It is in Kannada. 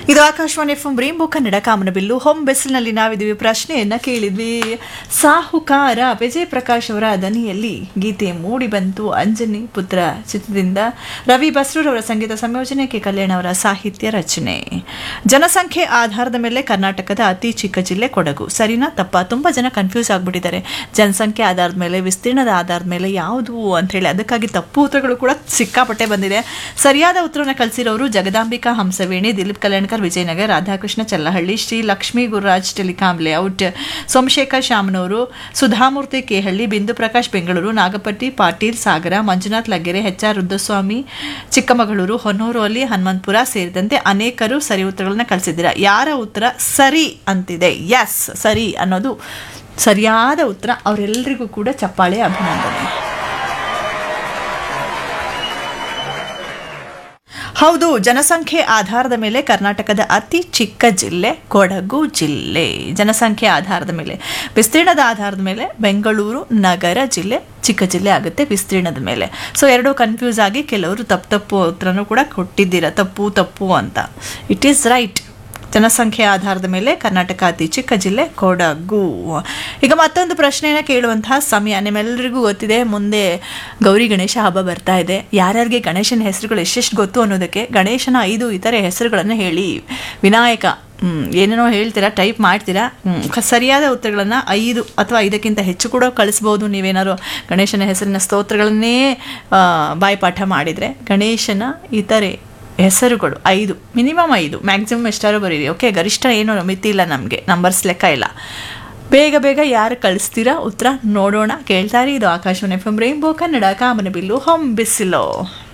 ಇದು ಆಕಾಶವಾಣಿ ಎಫ್ ಬ್ರೇಂಬೋ ಕನ್ನಡ ಕಾಮನಬಿಲ್ಲು ಹೋಮ್ ಬೆಸ್ಲ್ನಲ್ಲಿ ನಾವಿದ್ದೀವಿ ಪ್ರಶ್ನೆಯನ್ನ ಕೇಳಿದ್ವಿ ಸಾಹುಕಾರ ವಿಜಯ್ ಪ್ರಕಾಶ್ ಅವರ ದನಿಯಲ್ಲಿ ಗೀತೆ ಮೂಡಿ ಬಂತು ಅಂಜನಿ ಪುತ್ರ ಚಿತ್ರದಿಂದ ರವಿ ಬಸ್ರೂರ್ ಅವರ ಸಂಗೀತ ಸಂಯೋಜನೆ ಕೆ ಕಲ್ಯಾಣ್ ಅವರ ಸಾಹಿತ್ಯ ರಚನೆ ಜನಸಂಖ್ಯೆ ಆಧಾರದ ಮೇಲೆ ಕರ್ನಾಟಕದ ಅತಿ ಚಿಕ್ಕ ಜಿಲ್ಲೆ ಕೊಡಗು ಸರಿನಾ ತಪ್ಪ ತುಂಬಾ ಜನ ಕನ್ಫ್ಯೂಸ್ ಆಗ್ಬಿಟ್ಟಿದ್ದಾರೆ ಜನಸಂಖ್ಯೆ ಆಧಾರದ ಮೇಲೆ ವಿಸ್ತೀರ್ಣದ ಆಧಾರದ ಮೇಲೆ ಯಾವುದು ಅಂತ ಹೇಳಿ ಅದಕ್ಕಾಗಿ ತಪ್ಪು ಉತ್ತರಗಳು ಕೂಡ ಸಿಕ್ಕಾಪಟ್ಟೆ ಬಂದಿದೆ ಸರಿಯಾದ ಉತ್ತರವನ್ನು ಕಳಿಸಿರೋರು Jagadambika Hamsaveni Dilip Kalyankar Vijayanagar Radhakrishna Challahalli Shri Lakshmi Gururaj telecom layout Somashekar Shamanur Sudhamurthy Kehalli Bindu Prakash Bengaluru Nagapatti Patil Sagara Manjunath Laggere H R Rudraswamy Chikkamagaluru Honnur ಅಲ್ಲಿ ಹನುಮಂತಪುರ ಸೇರಿದಂತೆ ಅನೇಕರು ಸರಿ ಉತ್ತರಗಳನ್ನ ಕಳಿಸಿದ್ದೀರಾ ಯಾರ ಉತ್ತರ ಸರಿ ಅಂತಿದೆ ಎಸ್ ಸರಿ ಅನ್ನೋದು ಸರಿಯಾದ ಉತ್ತರ ಅವರೆಲ್ಲರಿಗೂ ಕೂಡ ಚಪ್ಪಾಳೆ ಅಭಿನಂದನೆ ಹೌದು ಜನಸಂಖ್ಯೆ ಆಧಾರದ ಮೇಲೆ ಕರ್ನಾಟಕದ ಅತಿ ಚಿಕ್ಕ ಜಿಲ್ಲೆ ಕೊಡಗು ಜಿಲ್ಲೆ ಜನಸಂಖ್ಯೆ ಆಧಾರದ ಮೇಲೆ ವಿಸ್ತೀರ್ಣದ ಆಧಾರದ ಮೇಲೆ ಬೆಂಗಳೂರು ನಗರ ಜಿಲ್ಲೆ ಚಿಕ್ಕ ಜಿಲ್ಲೆ ಆಗುತ್ತೆ ವಿಸ್ತೀರ್ಣದ ಮೇಲೆ ಸೊ ಎರಡು ಕನ್ಫ್ಯೂಸ್ ಆಗಿ ಕೆಲವರು ತಪ್ಪು ತಪ್ಪು ಉತ್ತರನೂ ಕೂಡ ಕೊಟ್ಟಿದ್ದೀರಾ ತಪ್ಪು ತಪ್ಪು ಅಂತ ಇಟ್ ಈಸ್ ರೈಟ್ ಜನಸಂಖ್ಯೆ ಆಧಾರದ ಮೇಲೆ ಕರ್ನಾಟಕ ಅತಿ ಚಿಕ್ಕ ಜಿಲ್ಲೆ ಕೊಡಗು ಈಗ ಮತ್ತೊಂದು ಪ್ರಶ್ನೆಯನ್ನು ಕೇಳುವಂತಹ ಸಮಯ ನಿಮ್ಮೆಲ್ಲರಿಗೂ ಗೊತ್ತಿದೆ ಮುಂದೆ ಗೌರಿ ಗಣೇಶ ಹಬ್ಬ ಬರ್ತಾ ಇದೆ ಯಾರ್ಯಾರಿಗೆ ಗಣೇಶನ ಹೆಸರುಗಳು ಎಷ್ಟೆಷ್ಟು ಗೊತ್ತು ಅನ್ನೋದಕ್ಕೆ ಗಣೇಶನ ಐದು ಇತರೆ ಹೆಸರುಗಳನ್ನು ಹೇಳಿ ವಿನಾಯಕ ಹ್ಮ್, ಏನೇನೋ ಹೇಳ್ತೀರಾ ಟೈಪ್ ಮಾಡ್ತೀರಾ ಹ್ಮ್, ಕ- ಸರಿಯಾದ ಉತ್ತರಗಳನ್ನು ಐದು ಅಥವಾ ಐದಕ್ಕಿಂತ ಹೆಚ್ಚು ಕೂಡ ಕಳಿಸ್ಬೋದು ನೀವೇನಾದ್ರು ಗಣೇಶನ ಹೆಸರಿನ ಸ್ತೋತ್ರಗಳನ್ನೇ ಆ, ಬಾಯ್ಪಾಠ ಮಾಡಿದರೆ ಗಣೇಶನ ಇತರೆ ಹೆಸರುಗಳು ಐದು ಮಿನಿಮಮ್ ಐದು ಮ್ಯಾಕ್ಸಿಮಮ್ ಎಷ್ಟಾರು ಬರೀರಿ ಓಕೆ ಗರಿಷ್ಠ ಏನು ಮಿತಿ ಇಲ್ಲ ನಮಗೆ ನಂಬರ್ಸ್ ಲೆಕ್ಕ ಇಲ್ಲ ಬೇಗ ಬೇಗ ಯಾರು ಕಳಿಸ್ತೀರಾ ಉತ್ತರ ನೋಡೋಣ ಕೇಳ್ತಾರೆ ಇದು Akashvani F M rainbow Kannada ಕಾಮನಬಿಲ್ಲು ಹೊಂಬಿಸಿಲೋ